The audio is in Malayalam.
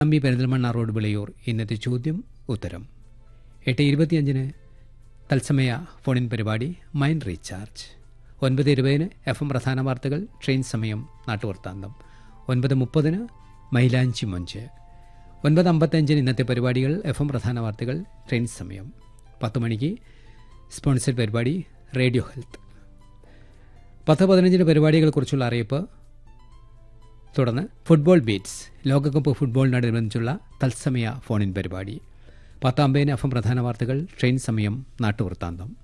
അമ്പി പെരിന്തൽമണ്ണ റോഡ് വിളയൂർ ഇന്നത്തെ ചോദ്യം ഉത്തരം എട്ട് ഇരുപത്തിയഞ്ചിന് തത്സമയ ഫോണിൻ പരിപാടി മൈൻഡ് റീചാർജ് ഒൻപത് ഇരുപതിന് എഫ് എം പ്രധാന വാർത്തകൾ ട്രെയിൻ സമയം നാട്ടുവർത്താന്തം ഒൻപത് മുപ്പതിന് മൈലാഞ്ചി മൊഞ്ച് ഒൻപത് അമ്പത്തഞ്ചിന് ഇന്നത്തെ പരിപാടികൾ എഫ് എം പ്രധാന വാർത്തകൾ ട്രെയിൻ സമയം പത്ത് മണിക്ക് സ്പോൺസർഡ് പരിപാടി റേഡിയോ ഹെൽത്ത് പത്ത് പതിനഞ്ചിന് പരിപാടികളെക്കുറിച്ചുള്ള അറിയിപ്പ് തുടർന്ന് ഫുട്ബോൾ ബീറ്റ്സ് ലോകകപ്പ് ഫുട്ബോളിനോടനുബന്ധിച്ചുള്ള തത്സമയ ഫോണിൻ പരിപാടി പത്താമ്പതിന് എഫ് എം പ്രധാന വാർത്തകൾ ട്രെയിൻ സമയം നാട്ടുവൃത്താന്തം